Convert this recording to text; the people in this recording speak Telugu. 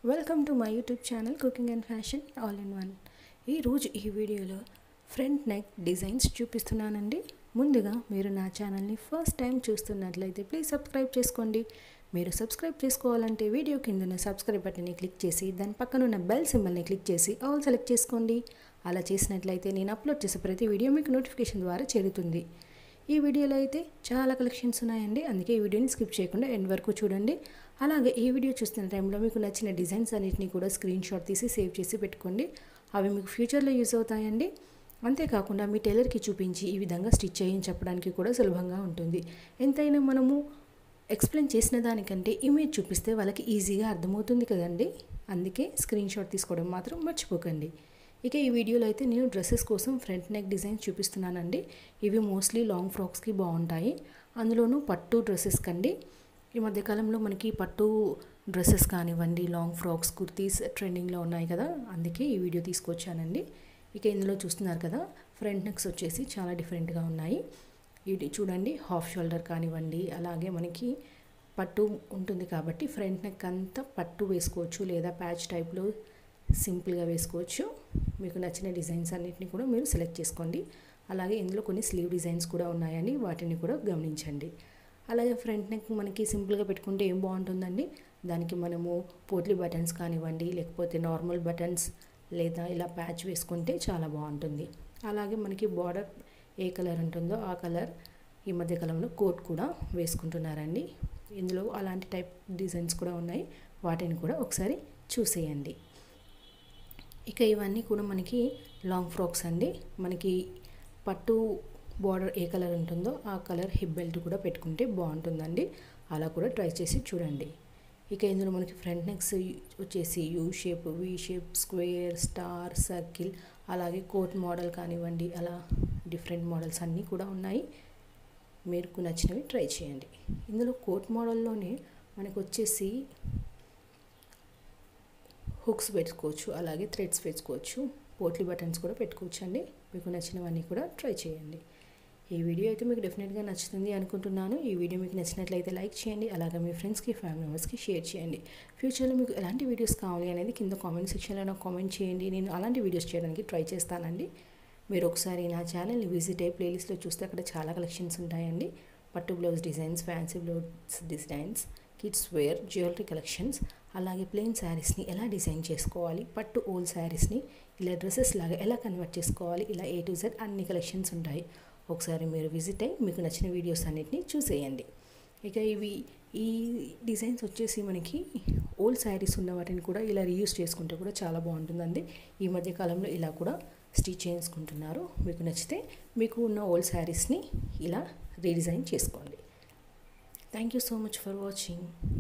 welcome to my YouTube channel cooking and fashion all in one ఈరోజు ఈ వీడియోలో ఫ్రంట్ నెక్ డిజైన్స్ చూపిస్తున్నానండి ముందుగా మీరు నా ఛానల్ని ఫస్ట్ టైం చూస్తున్నట్లయితే ప్లీజ్ సబ్స్క్రైబ్ చేసుకోండి మీరు సబ్స్క్రైబ్ చేసుకోవాలంటే వీడియో కిందన సబ్స్క్రైబ్ బటన్ని క్లిక్ చేసి దాని పక్కన ఉన్న బెల్ సింబల్ని క్లిక్ చేసి ఆల్ సెలెక్ట్ చేసుకోండి అలా చేసినట్లయితే నేను అప్లోడ్ చేసే ప్రతి వీడియో మీకు నోటిఫికేషన్ ద్వారా చేరుతుంది ఈ వీడియోలో అయితే చాలా కలెక్షన్స్ ఉన్నాయండి అందుకే ఈ వీడియోని స్కిప్ చేయకుండా ఎండ్ వరకు చూడండి అలాగే ఈ వీడియో చూస్తున్న టైంలో మీకు నచ్చిన డిజైన్స్ అన్నిటిని కూడా స్క్రీన్ షాట్ తీసి సేవ్ చేసి పెట్టుకోండి అవి మీకు ఫ్యూచర్లో యూజ్ అవుతాయండి అంతేకాకుండా మీ టైలర్కి చూపించి ఈ విధంగా స్టిచ్ చేయించి చెప్పడానికి కూడా సులభంగా ఉంటుంది ఎంతైనా మనము ఎక్స్ప్లెయిన్ చేసిన దానికంటే ఇమేజ్ చూపిస్తే వాళ్ళకి ఈజీగా అర్థమవుతుంది కదండి అందుకే స్క్రీన్ షాట్ తీసుకోవడం మాత్రం మర్చిపోకండి ఇక ఈ వీడియోలో అయితే నేను డ్రెస్సెస్ కోసం ఫ్రంట్ నెక్ డిజైన్స్ చూపిస్తున్నానండి ఇవి మోస్ట్లీ లాంగ్ ఫ్రాక్స్కి బాగుంటాయి అందులోనూ పట్టు డ్రెస్సెస్ కండి ఈ మధ్యకాలంలో మనకి పట్టు డ్రెస్సెస్ కానివ్వండి లాంగ్ ఫ్రాక్స్ కుర్తీస్ ట్రెండింగ్లో ఉన్నాయి కదా అందుకే ఈ వీడియో తీసుకొచ్చానండి ఇక ఇందులో చూస్తున్నారు కదా ఫ్రంట్ నెక్స్ వచ్చేసి చాలా డిఫరెంట్గా ఉన్నాయి ఇది చూడండి హాఫ్ షోల్డర్ కానివ్వండి అలాగే మనకి పట్టు ఉంటుంది కాబట్టి ఫ్రంట్ నెక్ అంతా పట్టు వేసుకోవచ్చు లేదా ప్యాచ్ టైప్లో సింపుల్గా వేసుకోవచ్చు మీకు నచ్చిన డిజైన్స్ అన్నిటిని కూడా మీరు సెలెక్ట్ చేసుకోండి అలాగే ఇందులో కొన్ని స్లీవ్ డిజైన్స్ కూడా ఉన్నాయండి వాటిని కూడా గమనించండి అలాగే ఫ్రంట్ నెక్ మనకి సింపుల్గా పెట్టుకుంటే ఏం బాగుంటుందండి దానికి మనము పోట్లీ బటన్స్ కానివ్వండి లేకపోతే నార్మల్ బటన్స్ లేదా ఇలా ప్యాచ్ వేసుకుంటే చాలా బాగుంటుంది అలాగే మనకి బార్డర్ ఏ కలర్ ఉంటుందో ఆ కలర్ ఈ మధ్యకాలంలో కోట్ కూడా వేసుకుంటున్నారండి ఇందులో అలాంటి టైప్ డిజైన్స్ కూడా ఉన్నాయి వాటిని కూడా ఒకసారి చూసేయండి ఇక ఇవన్నీ కూడా మనకి లాంగ్ ఫ్రాక్స్ అండి మనకి పట్టు బార్డర్ ఏ కలర్ ఉంటుందో ఆ కలర్ హిప్ బెల్ట్ కూడా పెట్టుకుంటే బాగుంటుందండి అలా కూడా ట్రై చేసి చూడండి ఇక ఇందులో మనకి ఫ్రంట్ నెక్స్ వచ్చేసి U shape V shape square star circle అలాగే కోట్ మోడల్ కానివ్వండి అలా డిఫరెంట్ మోడల్స్ అన్నీ కూడా ఉన్నాయి మీకు నచ్చినవి ట్రై చేయండి ఇందులో కోట్ మోడల్లోనే మనకు వచ్చేసి హుక్స్ పెట్టుకోవచ్చు అలాగే థ్రెడ్స్ పెట్టుకోవచ్చు పోట్లీ బటన్స్ కూడా పెట్టుకోవచ్చు అండి మీకు నచ్చినవన్నీ కూడా ట్రై చేయండి ఈ వీడియో అయితే మీకు డెఫినెట్గా నచ్చుతుంది అనుకుంటున్నాను ఈ వీడియో మీకు నచ్చినట్లయితే లైక్ చేయండి అలాగే మీ ఫ్రెండ్స్కి ఫ్యామిలీ మెంబర్స్కి షేర్ చేయండి ఫ్యూచర్లో మీకు ఎలాంటి వీడియోస్ కావాలి అనేది కింద కామెంట్ సెక్షన్లో నాకు కామెంట్ చేయండి నేను అలాంటి వీడియోస్ చేయడానికి ట్రై చేస్తానండి మీరు ఒకసారి నా ఛానల్ని విజిట్ అయ్యి ప్లేలిస్ట్లో చూస్తే అక్కడ చాలా కలెక్షన్స్ ఉంటాయండి పట్టు blouse designs fancy blouse designs kids wear jewellery collections అలాగే ప్లెయిన్ శారీస్ని ఎలా డిజైన్ చేసుకోవాలి పట్టు ఓల్డ్ శారీస్ని ఇలా డ్రెస్సెస్ లాగా ఎలా కన్వర్ట్ చేసుకోవాలి ఇలా ఏ టు జెడ్ అన్ని కలెక్షన్స్ ఉంటాయి ఒకసారి మీరు విజిట్ అయ్యి మీకు నచ్చిన వీడియోస్ అన్నిటిని చూసేయండి ఇక ఇవి ఈ డిజైన్స్ వచ్చేసి మనకి ఓల్డ్ శారీస్ ఉన్న వాటిని కూడా ఇలా రీయూస్ చేసుకుంటే కూడా చాలా బాగుంటుందండి ఈ మధ్య కాలంలో ఇలా కూడా స్టిచ్ చేసుకుంటున్నారు మీకు నచ్చితే మీకు ఉన్న ఓల్డ్ శారీస్ని ఇలా రీడిజైన్ చేసుకోండి thank you so much for watching